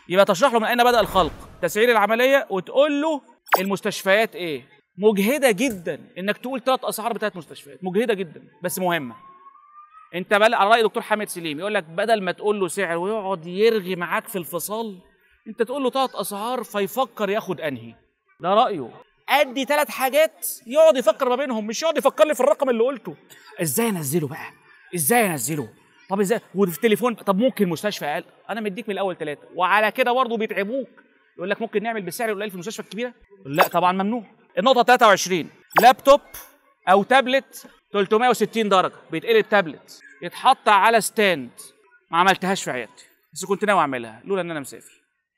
يبقى تشرح له من اين بدا الخلق تسعير العمليه وتقول له المستشفيات ايه مجهده جدا انك تقول ثلاث اسعار بتاعت مستشفيات مجهده جدا بس مهمه انت بل على راي دكتور حامد سليم يقول لك بدل ما تقول له سعر ويقعد يرغي معاك في الفصال انت تقول له ثلاث اسعار فيفكر ياخد انهي ده رايه ادي ثلاث حاجات يقعد يفكر ما بينهم مش يقعد يفكر لي في الرقم اللي قلته ازاي انزله بقى ازاي انزله طب ازاي وفي التليفون طب ممكن مستشفى اقل انا مديك من الاول ثلاثه وعلى كده برضه بيتعبوك يقول لك ممكن نعمل بالسعر القليل في المستشفى الكبيره لا طبعا ممنوع النقطه 23 لابتوب او تابلت 360 درجه بيتقلب تابلت يتحط على ستاند ما عملتهاش في عيادتي بس كنت ناوي اعملها لولا ان انا مسافر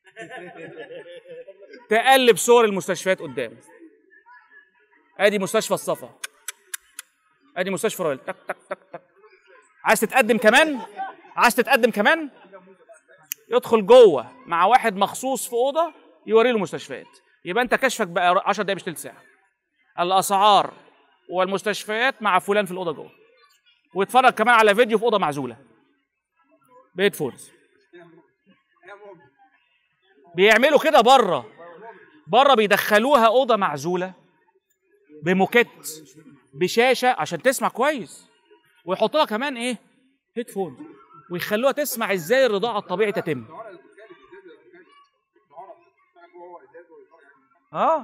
تقلب صور المستشفيات قدام ادي مستشفى الصفا ادي مستشفى رويال تك تك تك تك عايز تتقدم كمان عايز تتقدم كمان يدخل جوه مع واحد مخصوص في اوضه يوري له مستشفيات يبقى انت كشفك بقى 10 دقايق مش تلت ساعه الاسعار والمستشفيات مع فلان في الاوضه جوه ويتفرج كمان على فيديو في اوضه معزوله بهيدفونز بيعملوا كده بره بره بيدخلوها اوضه معزوله بموكيت بشاشه عشان تسمع كويس ويحط لها كمان ايه هيدفون ويخلوها تسمع ازاي الرضاعه الطبيعي تتم اه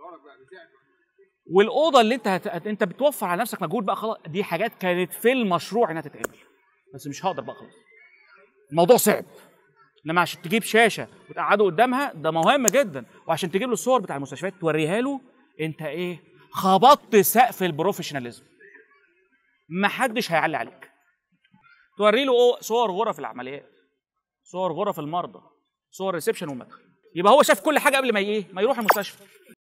والاوضه اللي انت هت... انت بتوفر على نفسك مجهود بقى خلاص دي حاجات كانت في المشروع انها تتعمل بس مش هقدر بقى خلاص الموضوع صعب انما عشان تجيب شاشه وتقعده قدامها ده مهم جدا وعشان تجيب له الصور بتاع المستشفيات توريها له انت ايه خبطت سقف البروفيشناليزم ما حدش هيعلي عليك توري له صور غرف العمليات صور غرف المرضى صور ريسبشن والمدخل يبقى هو شاف كل حاجه قبل ما ايه ما يروح المستشفى